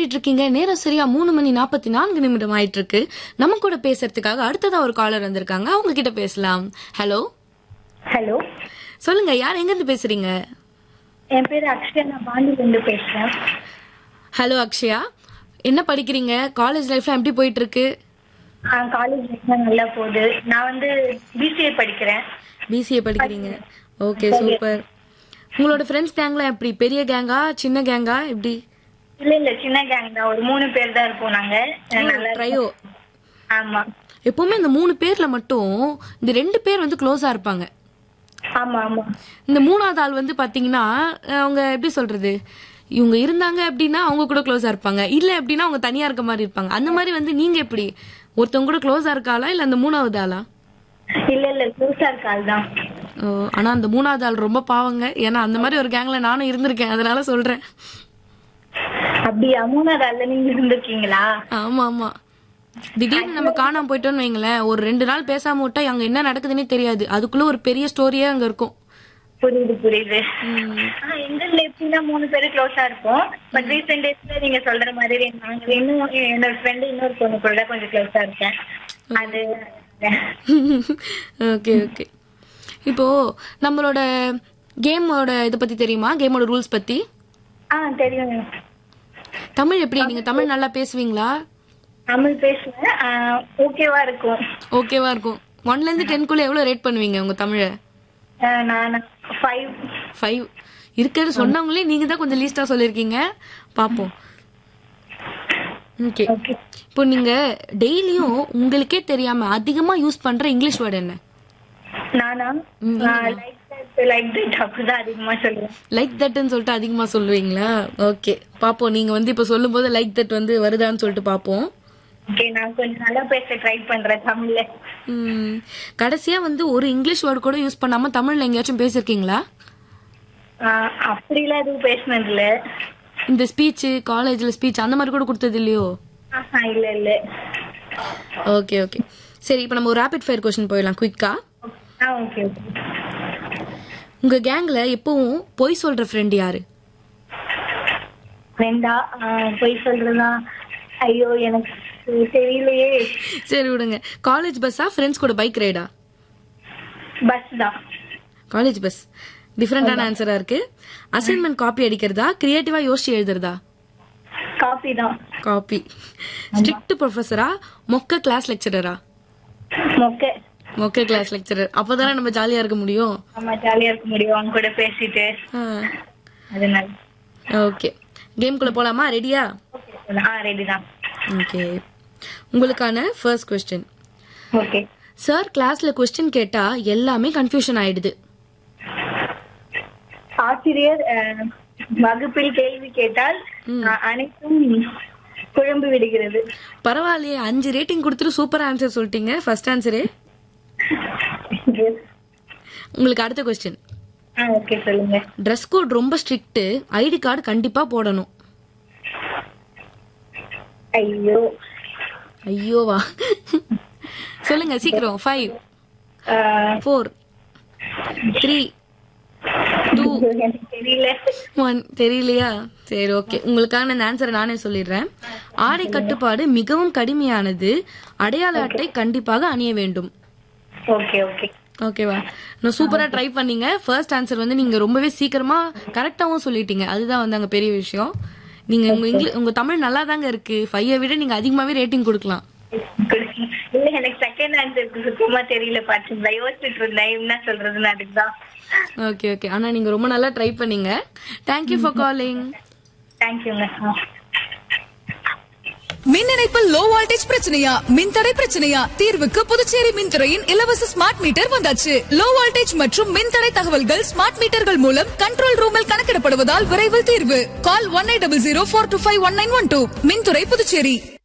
கேட்டுட்டு இருக்கீங்க நேரம் சரியா மூணு மணி நாற்பத்தி நான்கு நிமிடம் ஆயிட்டு இருக்கு நம்ம கூட பேசுறதுக்காக அடுத்ததா ஒரு காலர் வந்திருக்காங்க அவங்க கிட்ட பேசலாம் ஹலோ ஹலோ சொல்லுங்க யார் எங்க இருந்து பேசுறீங்க என் பேர் அக்ஷயா நான் பாண்டியிலேருந்து பேசுகிறேன் ஹலோ அக்ஷயா என்ன படிக்கிறீங்க காலேஜ் லைஃப்ல எப்படி போயிட்டு இருக்கு காலேஜ் லைஃப்லாம் நல்லா போகுது நான் வந்து பிசிஏ படிக்கிறேன் பிசிஏ படிக்கிறீங்க ஓகே சூப்பர் உங்களோட ஃப்ரெண்ட்ஸ் கேங்லாம் எப்படி பெரிய கேங்கா சின்ன கேங்கா எப்படி இல்ல இல்ல சின்ன கேங் தான் ஒரு மூணு பேர் தான் இருப்போம் நாங்க நல்லா ட்ரையோ ஆமா எப்பவுமே இந்த மூணு பேர்ல மட்டும் இந்த ரெண்டு பேர் வந்து க்ளோஸா இருப்பாங்க ஆமா ஆமா இந்த மூணாவது ஆள் வந்து பாத்தீங்கன்னா அவங்க எப்படி சொல்றது இவங்க இருந்தாங்க அப்படின்னா அவங்க கூட க்ளோஸா இருப்பாங்க இல்ல அப்படின்னா அவங்க தனியா இருக்க மாதிரி இருப்பாங்க அந்த மாதிரி வந்து நீங்க எப்படி ஒருத்தவங்க கூட க்ளோஸா இருக்காளா இல்ல அந்த மூணாவது ஆளா இல்ல இல்ல க்ளோஸா இருக்காள் தான் ஓ, ஆனா அந்த மூணாவது ஆள் ரொம்ப பாவங்க ஏன்னா அந்த மாதிரி ஒரு கேங்ல நானும் இருந்திருக்கேன் அதனால சொல்றேன் அப்படியா மூணாவது ஆள்ல நீங்க இருந்திருக்கீங்களா ஆமா ஆமா திடீர்னு நம்ம காணாம போயிட்டோம்னு வைங்களேன் ஒரு ரெண்டு நாள் பேசாம விட்டா அங்க என்ன நடக்குதுன்னே தெரியாது அதுக்குள்ள ஒரு பெரிய ஸ்டோரியே அங்க இருக்கும் புரியுது புரியுது ஆ, எங்கள்ல எப்படின்னா மூணு பேரும் க்ளோஸா இருப்போம் பட் ரீசெண்ட் டேஸ்ல நீங்க சொல்ற மாதிரி நாங்க இன்னும் என்னோட ஃப்ரெண்டு இன்னொரு பொண்ணு கூட கொஞ்சம் க்ளோஸா இருக்கேன் அது ஓகே ஓகே இப்போ நம்மளோட கேமோட இத பத்தி தெரியுமா கேமோட ரூல்ஸ் பத்தி ஆ தெரியும் தமிழ் எப்படி நீங்க தமிழ் நல்லா பேசுவீங்களா தமிழ் பேசுவேன் ஓகேவா இருக்கும் ஓகேவா இருக்கும் ஒன்ல இருந்து டென்குள்ள எவ்வளவு ரேட் பண்ணுவீங்க உங்க தமிழ ஆ, நான் ஃபைவ் ஃபைவ் இருக்கிறது சொன்னவங்களே நீங்க தான் கொஞ்சம் லீஸ்டா சொல்லிருக்கீங்க பாப்போம் ஓகே ஓகே இப்போ நீங்க டெய்லியும் உங்களுக்கே தெரியாம அதிகமா யூஸ் பண்ற இங்கிலீஷ் வேர்டு என்ன நானா லைக் தட் லைக் தட் அப்படிதான் அதிகமா சொல்லுவேன் லைக் தட்னு சொல்லிட்டு அதிகமா சொல்லுவீங்களா ஓகே பாப்போம் நீங்க வந்து இப்ப சொல்லும்போது லைக் தட் வந்து வருதான்னு சொல்லிட்டு பாப்போம் ஓகே நான் கொஞ்சம் நல்லா பேச ட்ரை பண்றேன் தமிழ்ல ம், கடைசியா வந்து ஒரு இங்கிலீஷ் வேர்டு கூட யூஸ் பண்ணாம தமிழ்ல எங்கேயாச்சும் பேசிருக்கீங்களா ஆ, அப்படிலாம் எதுவும் பேசினது இல்ல இந்த ஸ்பீச் காலேஜ்ல ஸ்பீச் அந்த மாதிரி கூட கொடுத்தது இல்லையோ ஆஹா இல்ல இல்ல ஓகே ஓகே சரி இப்போ நம்ம ஒரு ரேபிட் ஃபயர் கொஸ்டின் போயிடலாம் குயிக்கா ஆ ஓகே ஓகே உங்க கேங்ல எப்பவும் பொய் சொல்ற ஃப்ரெண்ட் யாரு ரெண்டா ஆ, பொய் சொல்றதா ஐயோ எனக்கு தெரியலையே சரி விடுங்க காலேஜ் பஸ்ஸா ஃப்ரெண்ட்ஸ் கூட பைக் ரைடா பஸ் தான் காலேஜ் பஸ் டிஃப்ரெண்டான ஆன்சரா இருக்கு அசைன்மெண்ட் காப்பி அடிக்கிறதா கிரியேட்டிவா யோசிச்சு எழுதுறதா காஃபி தான் காப்பி ஸ்ட்ரிக்ட் ப்ரொஃபஸரா மொக்க கிளாஸ் லெக்சரரா மொக்க மொக்க கிளாஸ் லெக்சரர் அப்பதானே நம்ம ஜாலியா இருக்க முடியும் ஆமா ஜாலியா இருக்க முடியும் அவங்க கூட பேசிட்டு அதனால ஓகே கேம்குள்ள போலாமா ரெடியா ஓகே ஆ ரெடி தான் ஓகே உங்களுக்கான ஃபர்ஸ்ட் கொஸ்டின் ஓகே சார் கிளாஸ்ல கொஸ்டின் கேட்டா எல்லாமே கன்ஃபியூஷன் ஆயிடுது ஆசிரியர் அஹ், வகுப்பில் கேள்வி கேட்டால் அஹ், அனைத்தும் குழம்பு விடுகிறது பரவாயில்லையே அஞ்சு ரேட்டிங் கொடுத்துட்டு சூப்பர் ஆன்சர் சொல்லிட்டீங்க ஃபர்ஸ்ட் ஆன்சரே உங்களுக்கு அடுத்த கொஸ்டின் ஆ ஓகே சொல்லுங்க ட்ரெஸ் கோட் ரொம்ப ஸ்ட்ரிக்ட் ஐடி கார்டு கண்டிப்பா போடணும் ஐயோ ஐயோவா சொல்லுங்க சீக்கிரம் five ah, four three two எனக்கு தெரியல ஒன் தெரியலையா சரி ஓகே உங்களுக்கான ஆன்சரை நானே சொல்லிடுறேன் ஆடை கட்டுப்பாடு மிகவும் கடுமையானது அடையாள அட்டை கண்டிப்பாக அணிய வேண்டும் ஓகே ஓகே ஓகேவா நான் சூப்பரா ட்ரை பண்ணீங்க ஃபர்ஸ்ட் ஆன்சர் வந்து நீங்க ரொம்பவே சீக்கிரமா கரெக்டாவும் சொல்லிட்டீங்க அதுதான் வந்து அங்க பெரிய விஷயம் நீங்க உங்க இங்கிலீஷ் உங்க தமிழ் நல்லா தாங்க இருக்கு ஃபைவ் விட நீங்க அதிகமாவே ரேட்டிங் கொடுக்கலாம் இல்ல எனக்கு செகண்ட் ஆன்சருக்கு சுத்தமா தெரியல பாத்தீங்களா யோசிச்சுட்டு இருந்தேன் என்ன சொல்றதுன்னு அதுக்குதான் ஓகே ஓகே ஆனா நீங்க ரொம்ப நல்லா ட்ரை பண்ணீங்க தேங்க்யூ ஃபார் காலிங் தேங்க்யூங்க மின் இணைப்பில் லோ வோல்டேஜ் பிரச்சனையா மின்தடை பிரச்சனையா தீர்வுக்கு புதுச்சேரி மின்துறையின் இலவச ஸ்மார்ட் மீட்டர் வந்தாச்சு லோ வோல்டேஜ் மற்றும் மின்தடை தகவல்கள் ஸ்மார்ட் மீட்டர்கள் மூலம் கண்ட்ரோல் ரூமில் கணக்கிடப்படுவதால் விரைவில் தீர்வு call one eight double zero four two five one nine one two மின்துறை புதுச்சேரி